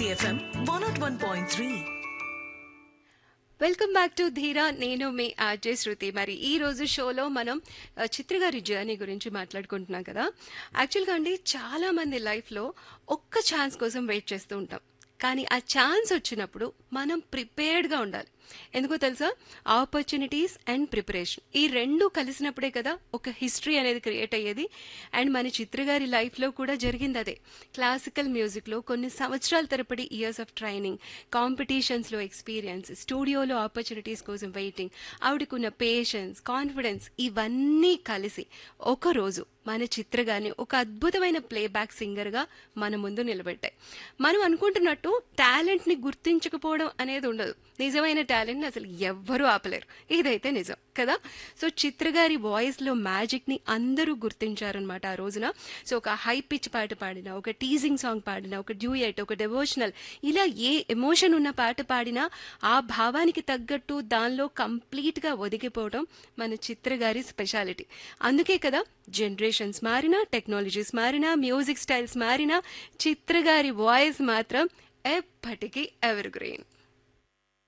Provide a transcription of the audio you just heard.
Hit FM 101.3. Welcome back to Dheera నేను మీ RJ శృతి మరి ఈ రోజు షోలో మనం ఆ, చిత్ర గారి జర్నీ గురించి మాట్లాడుకుంటున్నాం కదా యాక్చువల్గా అండి చాలా మంది లైఫ్లో ఒక్క ఛాన్స్ కోసం వెయిట్ చేస్తూ ఉంటాం కానీ ఆ ఛాన్స్ వచ్చినప్పుడు మనం ప్రిపేర్డ్గా ఉండాలి ఎందుకో తెలుసా ఆపర్చునిటీస్ అండ్ ప్రిపరేషన్ ఈ రెండు కలిసినప్పుడే కదా ఒక హిస్టరీ అనేది క్రియేట్ అయ్యేది అండ్ మన చిత్ర గారి లైఫ్లో కూడా జరిగింది అదే క్లాసికల్ మ్యూజిక్లో కొన్ని సంవత్సరాల తరబడి ఇయర్స్ ఆఫ్ ట్రైనింగ్ కాంపిటీషన్స్లో ఎక్స్పీరియన్స్ స్టూడియోలో ఆపర్చునిటీస్ కోసం వెయిటింగ్ ఆవిడకున్న పేషెన్స్ కాన్ఫిడెన్స్ ఇవన్నీ కలిసి ఒక రోజు మన చిత్ర గారిని ఒక అద్భుతమైన ప్లేబ్యాక్ సింగర్గా మన ముందు నిలబెట్టాయి మనం అనుకుంటున్నట్టు టాలెంట్ని గుర్తించకపోవడం అనేది ఉండదు నిజమైన టాలెంట్ని అసలు ఎవ్వరూ ఆపలేరు ఇదైతే నిజం కదా సో చిత్ర గారి వాయిస్లో మ్యాజిక్ని అందరూ గుర్తించారనమాట ఆ రోజున సో ఒక హై పిచ్ పాట పాడినా ఒక టీజింగ్ సాంగ్ పాడినా ఒక డ్యూయట్ ఒక డెవోషనల్ ఇలా ఏ ఎమోషన్ ఉన్న పాట పాడినా ఆ భావానికి తగ్గట్టు దానిలో కంప్లీట్గా ఒదిగిపోవడం మన చిత్ర గారి స్పెషాలిటీ అందుకే కదా జనరేషన్స్ మారినా టెక్నాలజీస్ మారినా మ్యూజిక్ స్టైల్స్ మారినా చిత్ర గారి వాయిస్ మాత్రం ఎప్పటికీ ఎవర్ గ్రీన్